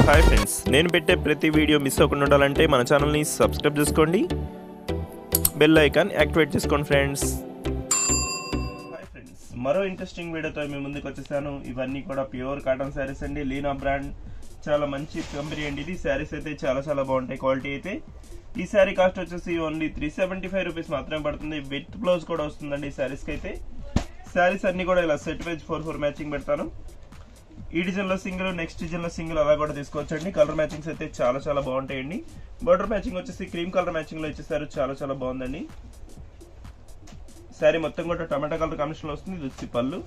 hi friends నేను పెట్టే ప్రతి వీడియో మిస్ అవ్వకుండా ఉండాలంటే మన ఛానల్ని సబ్స్క్రైబ్ చేసుకోండి బెల్ ఐకాన్ యాక్టివేట్ చేసుకోండి ఫ్రెండ్స్ హాయ్ ఫ్రెండ్స్ మరో ఇంట్రెస్టింగ్ వీడియోతో మీ ముందుకు వచ్చేసాను ఇవన్నీ కూడా ప్యూర్ కాటన్ శారీస్ అండి లీనా బ్రాండ్ చాలా మంచి కంపెనీ అండి ఇది శారీస్ అయితే చాలా చాలా బాగుంటాయి క్వాలిటీ అయితే ఈ శారీ కాస్ట్ వచ్చేసి only three seventy five rupees మాత్రమే పడుతుంది విత్ బ్లౌజ్ కూడా వస్తుందండి ఈ శారీస్కి అయితే శారీస్ అన్ని కూడా ఇలా set wise four four matching పెడతాను ఈ డిజైన్ లో సింగిల్ నెక్స్ట్ డిజైన్ లో సింగిల్ అలా కూడా తీసుకోవచ్చండి కలర్ మ్యాచింగ్స్ అయితే చాలా చాలా బాగుంటాయండి బోర్డర్ మ్యాచింగ్ వచ్చేసి క్రీమ్ కలర్ మ్యాచింగ్ లో ఇచ్చేసారు చాలా చాలా బాగుందండి శారీ మొత్తం కూడా టమాటా కలర్ కాంబినేషన్ లో వస్తుంది ఇది వచ్చి పళ్ళు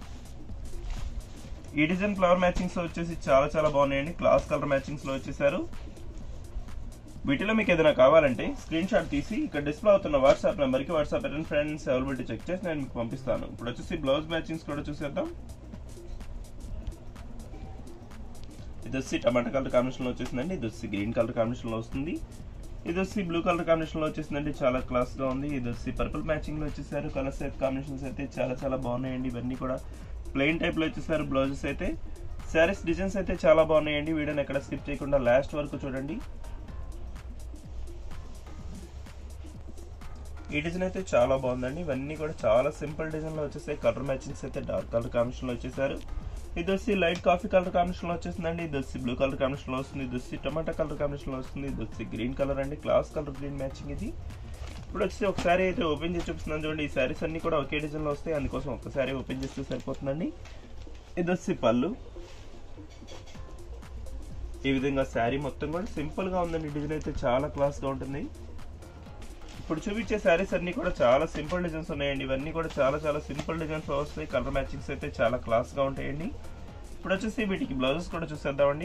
ఈ డిజైన్ ఫ్లవర్ మ్యాచింగ్స్ లో వచ్చేసి చాలా చాలా బాగున్నాయండి క్లాస్ కలర్ మ్యాచింగ్స్ లో వచ్చేసారు వీటిలో మీకు ఏదైనా కావాలంటే స్క్రీన్ షాట్ తీసి ఇక్కడ డిస్ప్లే అవుతున్న వాట్సాప్ నెంబర్కి వాట్సాప్ ఫ్రెండ్స్ అవైలబిలిటీ చెక్ చేసి నేను మీకు పంపిస్తాను ఇప్పుడు వచ్చేసి బ్లౌజ్ మ్యాచింగ్స్ కూడా చూసేద్దాం ఇది వచ్చి టమాటా కలర్ కాంబినేషన్ లో వచ్చేసిందండి ఇది వచ్చి గ్రీన్ కలర్ కాంబినేషన్ లో వస్తుంది ఇది వచ్చి బ్లూ కలర్ కాంబినేషన్ లో వచ్చేసిందండి చాలా క్లాస్ గా ఉంది ఇది వచ్చి పర్పుల్ మ్యాచింగ్ లో వచ్చేసారు కలర్స్ అయితే కాంబినేషన్స్ అయితే చాలా చాలా బాగున్నాయండి ఇవన్నీ కూడా ప్లెయిన్ టైప్ లో వచ్చేసారు బ్లౌజెస్ అయితే శారీస్ డిజైన్స్ అయితే చాలా బాగున్నాయండి వీడియోని ఎక్కడ స్కిప్ చేయకుండా లాస్ట్ వరకు చూడండి ఈ డిజైన్ అయితే చాలా బాగుందండి ఇవన్నీ కూడా చాలా సింపుల్ డిజైన్ లో వచ్చేసాయి కలర్ మ్యాచింగ్స్ అయితే డార్క్ కలర్ కాంబినేషన్ లో వచ్చేసారు ఇది వచ్చి లైట్ కాఫీ కలర్ కాంబినేషన్ లో వచ్చేసిందండి ఇది వచ్చి బ్లూ కలర్ కాంబినేషన్ లో వస్తుంది ఇది వచ్చి టమాటా కలర్ కాంబినేషన్ లో వస్తుంది ఇది వచ్చి గ్రీన్ కలర్ అండి క్లాస్ కలర్ గ్రీన్ మ్యాచింగ్ ఇది ఇప్పుడు వచ్చి ఒకసారి అయితే ఓపెన్ చేసి చూపిస్తున్నాను చూడండి ఈ శారీస్ అన్ని కూడా ఒకే డిజైన్ లో వస్తాయి అందుకోసం ఒకసారి ఓపెన్ చేస్తే సరిపోతుందండి ఇది వచ్చి పళ్ళు ఈ విధంగా శారీ మొత్తం కూడా సింపుల్ గా ఉందండి డిజైన్ అయితే చాలా క్లాస్ గా ఉంటుంది ఇప్పుడు చూపించే శారీస్ అన్ని కూడా చాలా సింపుల్ డిజైన్స్ ఉన్నాయండి ఇవన్నీ కూడా చాలా చాలా సింపుల్ డిజైన్స్ వస్తాయి కలర్ మ్యాచింగ్స్ అయితే చాలా క్లాస్ గా ఉంటాయండి ఇప్పుడు వచ్చేసి వీటికి బ్లౌజెస్ కూడా చూసేద్దామండి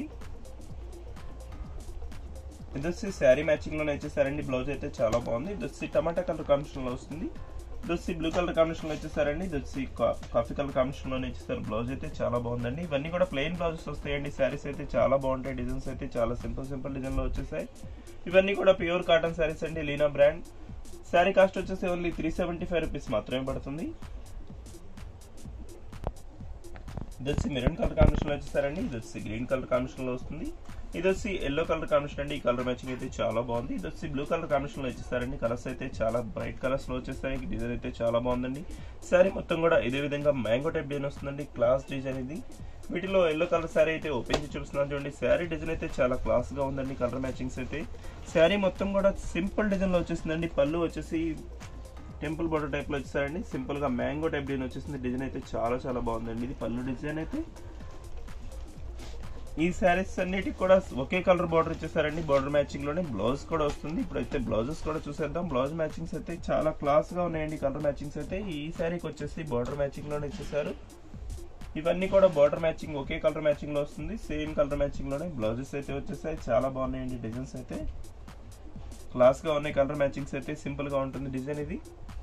ఇది వచ్చి శారీ మ్యాచింగ్ లోనే ఇచ్చేసారండి బ్లౌజ్ అయితే చాలా బాగుంది ఇది వచ్చి టమాటా కలర్ కాంబినేషన్ లో వస్తుంది ఇది వచ్చి బ్లూ కలర్ కాంబినేషన్ లో ఇచ్చేసారండి ఇది వచ్చి కాఫీ కలర్ కాంబినేషన్ లోనే ఇచ్చేసారు బ్లౌజ్ అయితే చాలా బాగుందండి ఇవన్నీ కూడా ప్లెయిన్ బ్లౌజెస్ వస్తాయండి శారీస్ అయితే చాలా బాగుంటాయి డిజైన్స్ అయితే చాలా సింపుల్ సింపుల్ డిజైన్ లో వచ్చేసాయి ఇవన్నీ కూడా ప్యూర్ కాటన్ శారీస్ అండి లీనా బ్రాండ్ శారీ కాస్ట్ వచ్చేసి only three seventy five rupees మాత్రమే పడుతుంది ఇది వచ్చి మెరూన్ కలర్ కాంబినేషన్ లో వచ్చేసారండి ఇది వచ్చి గ్రీన్ కలర్ కాంబినేషన్ లో వస్తుంది ఇది వచ్చి ఎల్లో కలర్ కాంబినేషన్ అండి ఈ కలర్ మ్యాచింగ్ అయితే చాలా బాగుంది ఇది వచ్చి బ్లూ కలర్ కాంబినేషన్ లో వచ్చేసారండి కలర్స్ అయితే చాలా బ్రైట్ కలర్స్ లో వచ్చేసాయి డిజైన్ అయితే చాలా బాగుందండి శారీ మొత్తం కూడా ఇదే విధంగా మ్యాంగో టైప్ డిజైన్ వస్తుందండి క్లాస్ డిజైన్ ఇది వీటిలో ఎల్లో కలర్ శారీ అయితే ఓపెన్ చేసి చూపిస్తున్నాను చూడండి శారీ డిజైన్ అయితే చాలా క్లాస్ గా ఉందండి కలర్ మ్యాచింగ్స్ అయితే శారీ మొత్తం కూడా సింపుల్ డిజైన్ లో వచ్చేసిందండి పళ్ళు వచ్చేసి టెంపుల్ బోర్డర్ టైప్ లో వచ్చేసారండి సింపుల్ గా మ్యాంగో టైప్ డిజైన్ వచ్చేసింది డిజైన్ అయితే చాలా చాలా బాగుందండి ఇది పళ్ళు డిజైన్ అయితే ఈ శారీస్ అన్నిటికి కూడా ఒకే కలర్ బార్డర్ ఇచ్చేసారండి బార్డర్ మ్యాచింగ్ లోనే బ్లౌజ్ కూడా వస్తుంది ఇప్పుడు అయితే బ్లౌజెస్ కూడా చూసేద్దాం బ్లౌజ్ మ్యాచింగ్స్ అయితే చాలా క్లాస్ గా ఉన్నాయండి కలర్ మ్యాచింగ్స్ అయితే ఈ శారీకి వచ్చేసి బార్డర్ మ్యాచింగ్ లోనే ఇచ్చేసారు ఇవన్నీ కూడా బార్డర్ మ్యాచింగ్ ఒకే కలర్ మ్యాచింగ్ లో వస్తుంది సేమ్ కలర్ మ్యాచింగ్ లోనే బ్లౌజెస్ అయితే వచ్చేసాయి చాలా బాగున్నాయండి డిజైన్స్ అయితే క్లాస్ గా ఉన్నాయి కలర్ మ్యాచింగ్స్ అయితే సింపుల్ గా ఉంటుంది డిజైన్ ఇది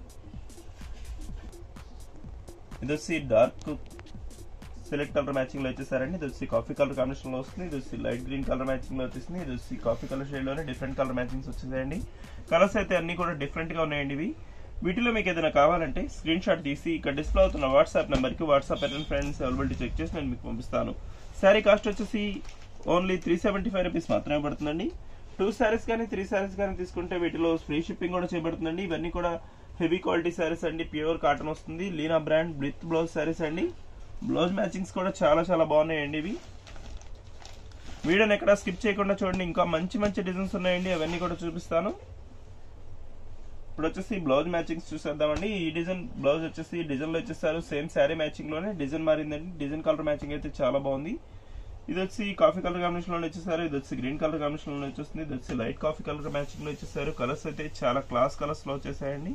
ఇది వచ్చి డార్క్ సెలెక్ట్ కలర్ మ్యాచింగ్ లో వచ్చేసారండి ఇది వచ్చి కాఫీ కలర్ కాంబినేషన్ లో వస్తుంది ఇది వచ్చి లైట్ గ్రీన్ కలర్ మ్యాచింగ్ లో వచ్చేసింది ఇది వచ్చి కాఫీ కలర్ షేడ్ లోనే డిఫరెంట్ కలర్ మ్యాచింగ్స్ వచ్చేసాయండి కలర్స్ అయితే అన్ని కూడా డిఫరెంట్ గా ఉన్నాయండి ఇవి వీటిలో మీకు ఏదైనా కావాలంటే స్క్రీన్ షాట్ తీసి ఇక్కడ డిస్ప్లే అవుతున్న వాట్సాప్ నెంబర్ కి WhatsApp attend friends availability check చేసి నేను మీకు పంపిస్తాను శారీ కాస్ట్ వచ్చేసి only three seventy five rupees మాత్రమే పడుతుందండి టూ శారీస్ కానీ త్రీ శారీస్ కానీ తీసుకుంటే వీటిలో ఫ్రీ షిప్పింగ్ కూడా చేయబడుతుందండి ఇవన్నీ కూడా హెవీ క్వాలిటీ శారీస్ అండి ప్యూర్ కాటన్ వస్తుంది లీనా బ్రాండ్ బ్రిత్ బ్లౌజ్ శారీస్ అండి బ్లౌజ్ మ్యాచింగ్స్ కూడా చాలా చాలా బాగున్నాయండి ఇవి వీడియోని ఎక్కడ స్కిప్ చేయకుండా చూడండి ఇంకా మంచి మంచి డిజైన్స్ ఉన్నాయండి అవన్నీ కూడా చూపిస్తాను ఇప్పుడు వచ్చేసి బ్లౌజ్ మ్యాచింగ్స్ చూసేద్దామండి ఈ డిజైన్ బ్లౌజ్ వచ్చేసి డిజైన్ లో వచ్చేసారు సేమ్ శారీ మ్యాచింగ్ లోనే డిజైన్ మారిందండి డిజైన్ కలర్ మ్యాచింగ్ అయితే చాలా బాగుంది ఇది వచ్చి కాఫీ కలర్ కాంబినేషన్ లో వచ్చేసారు ఇది వచ్చి గ్రీన్ కలర్ కాంబినేషన్ లో వచ్చేస్తుంది ఇది వచ్చి లైట్ కాఫీ కలర్ మ్యాచింగ్ లో వచ్చేసారు కలర్స్ అయితే చాలా క్లాస్ కలర్స్ లో వచ్చేసాయండి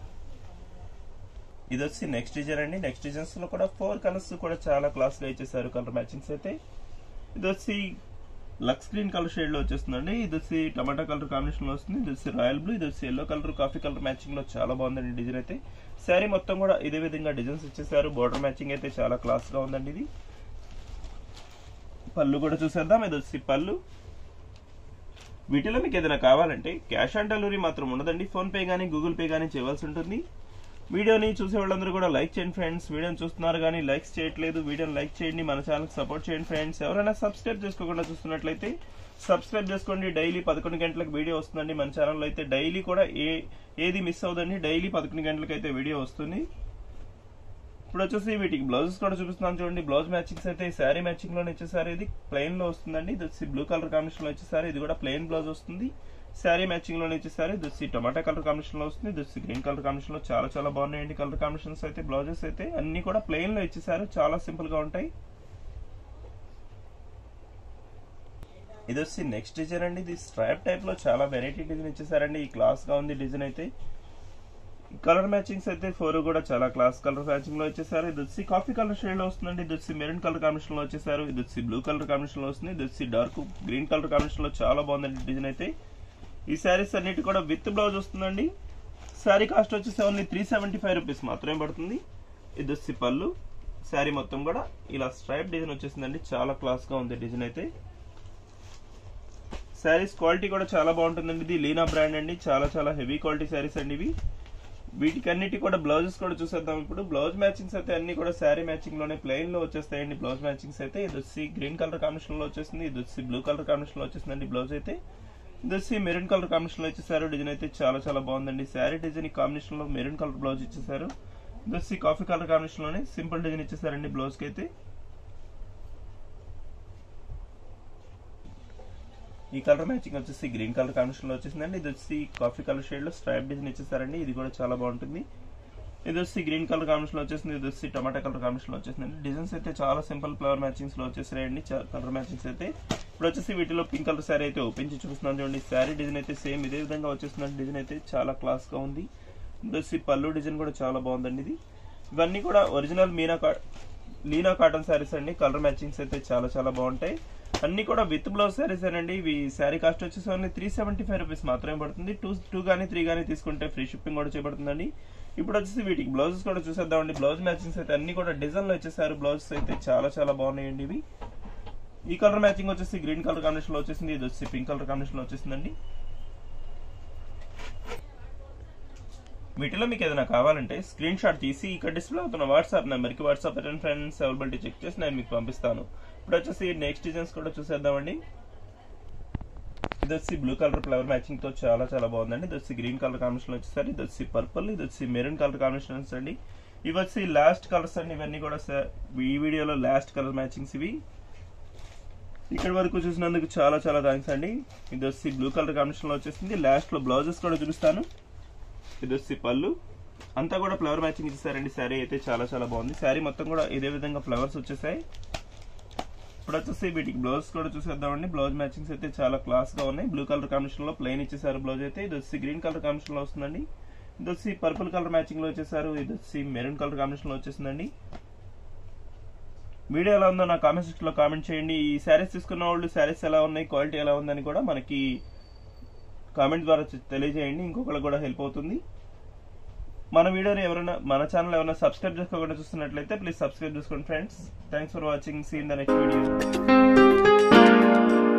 ఇది వచ్చి నెక్స్ట్ డిజైన్ అండి నెక్స్ట్ డిజైన్స్ లో కూడా ఫోర్ కలర్స్ కూడా చాలా క్లాస్ గా ఇచ్చేసారు కలర్ మ్యాచింగ్స్ అయితే ఇది వచ్చి లక్స్ గ్రీన్ కలర్ షేడ్ లో వచ్చేస్తుందండి ఇది వచ్చి టమాటా కలర్ కాంబినేషన్ లో వస్తుంది ఇది వచ్చి రాయల్ బ్లూ ఇది వచ్చి yellow colour coffee colour matching లో చాలా బాగుందండి డిజైన్ అయితే శారీ మొత్తం కూడా ఇదే విధంగా డిజైన్స్ ఇచ్చేసారు బోర్డర్ మ్యాచింగ్ అయితే చాలా క్లాస్ గా ఉందండి ఇది పళ్ళు కూడా చూసేద్దాం ఇది వచ్చి పళ్ళు వీటిలో మీకు ఏదైనా కావాలంటే క్యాష్ ఆన్ డెలివరీ మాత్రం ఉండదండి ఫోన్ పే కానీ గూగుల్ పే కానీ చేయవలసి ఉంటుంది వీడియోని చూసే వాళ్ళందరూ కూడా లైక్ చేయండి ఫ్రెండ్స్ వీడియోని చూస్తున్నారు కానీ లైక్స్ చేయట్లేదు వీడియోని లైక్ చేయండి మన ఛానల్కి సపోర్ట్ చేయండి ఫ్రెండ్స్ ఎవరైనా సబ్స్క్రైబ్ చేసుకోకుండా చూస్తున్నట్లయితే సబ్స్క్రైబ్ చేసుకోండి డైలీ పదకొండు గంటలకు వీడియో వస్తుందండి మన ఛానల్లో అయితే డైలీ కూడా ఏ ఏది మిస్ అవ్వదండి డైలీ పదకొండు గంటలకు అయితే వీడియో వస్తుంది ఇప్పుడు వచ్చేసి వీటికి బ్లౌజెస్ కూడా చూపిస్తున్నాను చూడండి బ్లౌజ్ మ్యాచింగ్స్ అయితే శారీ మ్యాచింగ్ లోనే ఇచ్చేసారి ఇది ప్లెయిన్ లో వస్తుందండి ఇది వచ్చి బ్లూ కలర్ కాంబినేషన్ లో ఇచ్చేసారి ఇది కూడా ప్లెయిన్ బ్లౌజ్ వస్తుంది శారీ మ్యాచింగ్ లోనే ఇచ్చేసారి ఇది వచ్చి టొమాటో కలర్ కాంబినేషన్ లో వస్తుంది ఇది వచ్చి గ్రీన్ కలర్ కాంబినేషన్ లో చాలా చాలా బాగున్నాయండి కలర్ కాంబినేషన్స్ అయితే బ్లౌజెస్ అయితే అన్ని కూడా ప్లెయిన్ లో ఇచ్చేసారు చాలా సింపుల్ గా ఉంటాయి ఇది వచ్చి నెక్స్ట్ డిజైన్ అండి ఇది స్ట్రాప్ టైప్ లో చాలా వెరైటీ డిజైన్ ఇచ్చేసారండి ఈ క్లాస్ గా ఉంది డిజైన్ అయితే కలర్ మ్యాచింగ్స్ అయితే ఫోర్ కూడా చాలా క్లాస్ కలర్ మ్యాచింగ్ లో వచ్చేసారు ఇది వచ్చి కాఫీ కలర్ షేడ్ లో వస్తుందండి ఇది వచ్చి మెరూన్ కలర్ కాంబినేషన్ లో వచ్చేసారు ఇది వచ్చి బ్లూ కలర్ కాంబినేషన్ లో వస్తుంది ఇది వచ్చి డార్క్ గ్రీన్ కలర్ కాంబినేషన్ లో చాలా బాగుందండి డిజైన్ అయితే ఈ శారీస్ అన్నిటి కూడా విత్ బ్లౌజ్ వస్తుందండి శారీ కాస్ట్ వచ్చేసి only three seventy five rupees మాత్రమే పడుతుంది ఇది వచ్చి పళ్ళు శారీ మొత్తం కూడా ఇలా స్ట్రైప్ డిజైన్ వచ్చేసిందండి చాలా క్లాస్ గా ఉంది డిజైన్ అయితే శారీస్ క్వాలిటీ కూడా చాలా బాగుంటుందండి ఇది లీనా బ్రాండ్ అండి చాలా చాలా హెవీ క్వాలిటీ శారీస్ అండి ఇవి వీటికి అన్నిటి కూడా బ్లౌజెస్ కూడా చూసేద్దాం ఇప్పుడు బ్లౌజ్ మ్యాచింగ్స్ అయితే అన్ని కూడా శారీ మ్యాచింగ్ లోనే ప్లెయిన్ లో వచ్చేస్తాయండి బ్లౌజ్ మ్యాచింగ్స్ అయితే ఇది వచ్చి గ్రీన్ కలర్ కాంబినేషన్ లో వచ్చేసింది ఇది వచ్చి బ్లూ కలర్ కాంబినేషన్ లో వచ్చేసిందండి బ్లౌజ్ అయితే ఇది వచ్చి మెరూన్ కలర్ కాంబినేషన్ లో ఇచ్చేసారు డిజైన్ అయితే చాలా చాలా బాగుందండి శారీ డిజైన్ కాంబినేషన్ లో మెరూన్ కలర్ బ్లౌజ్ ఇచ్చేసారు ఇది వచ్చి కాఫీ కలర్ కాంబినేషన్ లోనే సింపుల్ డిజైన్ ఇచ్చేసారండి బ్లౌజ్ కి అయితే ఈ కలర్ మ్యాచింగ్ వచ్చేసి గ్రీన్ కలర్ కాంబినేషన్ లో వచ్చేసిందండి ఇది వచ్చి కాఫీ కలర్ షేడ్ లో స్ట్రైప్ డిజైన్ ఇచ్చేసారండి ఇది కూడా చాలా బాగుంటుంది ఇది వచ్చి గ్రీన్ కలర్ కాంబినేషన్ లో వచ్చేసింది ఇది వచ్చి టమాటా కలర్ కాంబినేషన్ లో వచ్చేసింది డిజైన్స్ అయితే చాలా సింపుల్ ఫ్లవర్ మ్యాచింగ్స్ లో వచ్చేసాయండి కలర్ మ్యాచింగ్స్ అయితే ఇప్పుడు వచ్చేసి వీటిలో పింక్ కలర్ శారీ అయితే ఓపెన్ చేసి చూపిస్తున్నాను చూడండి శారీ డిజైన్ అయితే సేమ్ ఇదే విధంగా వచ్చేసిన డిజైన్ అయితే చాలా క్లాస్ గా ఉంది ఇది వచ్చి పళ్ళు డిజైన్ కూడా చాలా బాగుందండి ఇది ఇవన్నీ కూడా ఒరిజినల్ మీనా కా లీనా కాటన్ శారీస్ అండి కలర్ మ్యాచింగ్స్ అయితే చాలా చాలా బాగుంటాయి అన్ని కూడా విత్ బ్లౌజ్ శారీస్ అండి ఇవి శారీ కాస్ట్ వచ్చేసి only three seventy five rupees మాత్రమే పడుతుంది టూ టూ కానీ త్రీ కానీ తీసుకుంటే ఫ్రీ షిప్పింగ్ కూడా చేయబడుతుందండి ఇప్పుడు వచ్చేసి వీటికి బ్లౌజెస్ కూడా చూసేద్దామండి బ్లౌజ్ మ్యాచింగ్స్ అయితే అన్ని కూడా డిజైన్ లో వచ్చేసారు బ్లౌజెస్ అయితే చాలా చాలా బాగున్నాయండి ఇవి ఈ కలర్ మ్యాచింగ్ వచ్చేసి గ్రీన్ కలర్ కాంబినేషన్ లో వచ్చేసింది ఇది వచ్చి పింక్ కలర్ కాంబినేషన్ లో వచ్చేసిందండి వీటిలో మీకు ఏదైనా కావాలంటే స్క్రీన్ షాట్ తీసి ఇక్కడ డిస్ప్లే అవుతున్న వాట్సాప్ నెంబర్కి WhatsApp return friends availability check చేసి నేను మీకు పంపిస్తాను ఇప్పుడు వచ్చేసి నెక్స్ట్ డిజైన్స్ కూడా చూసేద్దామండి ఇది వచ్చి బ్లూ కలర్ ఫ్లవర్ మ్యాచింగ్ తో చాలా చాలా బాగుందండి ఇది వచ్చి గ్రీన్ కలర్ కాంబినేషన్ వచ్చేసరి ఇది వచ్చి పర్పుల్ ఇది వచ్చి మెరూన్ కలర్ కాంబినేషన్స్ అండి ఇవి వచ్చి లాస్ట్ కలర్స్ అండి ఇవన్నీ కూడా ఈ వీడియోలో లాస్ట్ కలర్ మ్యాచింగ్స్ ఇవి ఇక్కడ వరకు చూసినందుకు చాలా చాలా థ్యాంక్స్ అండి ఇది వచ్చి బ్లూ కలర్ కాంబినేషన్ లో వచ్చేసింది లాస్ట్ లో బ్లౌజెస్ కూడా చూపిస్తాను ఇది వచ్చి పళ్ళు అంతా కూడా ఫ్లవర్ మ్యాచింగ్ ఇచ్చేసారండి శారీ అయితే చాలా చాలా బాగుంది శారీ మొత్తం కూడా ఇదే విధంగా ఫ్లవర్స్ వచ్చేసాయి ఇప్పుడు వచ్చేసి వీటికి బ్లౌజ్ కూడా చూసేద్దామండి బ్లౌజ్ మ్యాచింగ్స్ అయితే చాలా క్లాస్ గా ఉన్నాయి బ్లూ కలర్ కాంబినేషన్ లో ప్లెయిన్ ఇచ్చేసారు బ్లౌజ్ అయితే ఇది వచ్చి గ్రీన్ కలర్ కాంబినేషన్ లో వస్తుందండి ఇది వచ్చి పర్పుల్ కలర్ మ్యాచింగ్ లో వచ్చేసారు ఇది వచ్చి మెరూన్ కలర్ కాంబినేషన్ లో వచ్చేసిందండి వీడియో ఎలా ఉందో నా కామెంట్ సెక్షన్ లో కామెంట్ చేయండి ఈ శారీస్ తీసుకున్న వాళ్ళు శారీస్ ఎలా ఉన్నాయి క్వాలిటీ ఎలా ఉందని కూడా మనకి కామెంట్ ద్వారా తెలియజేయండి ఇంకొకరికి కూడా హెల్ప్ అవుతుంది మన వీడియోని ఎవరైనా మన ఛానల్ ఎవరైనా సబ్స్క్రైబ్ చేసుకోకుండా చూస్తున్నట్లయితే ప్లీజ్ సబ్స్క్రైబ్ చేసుకోండి friends thanks for watching seen the next video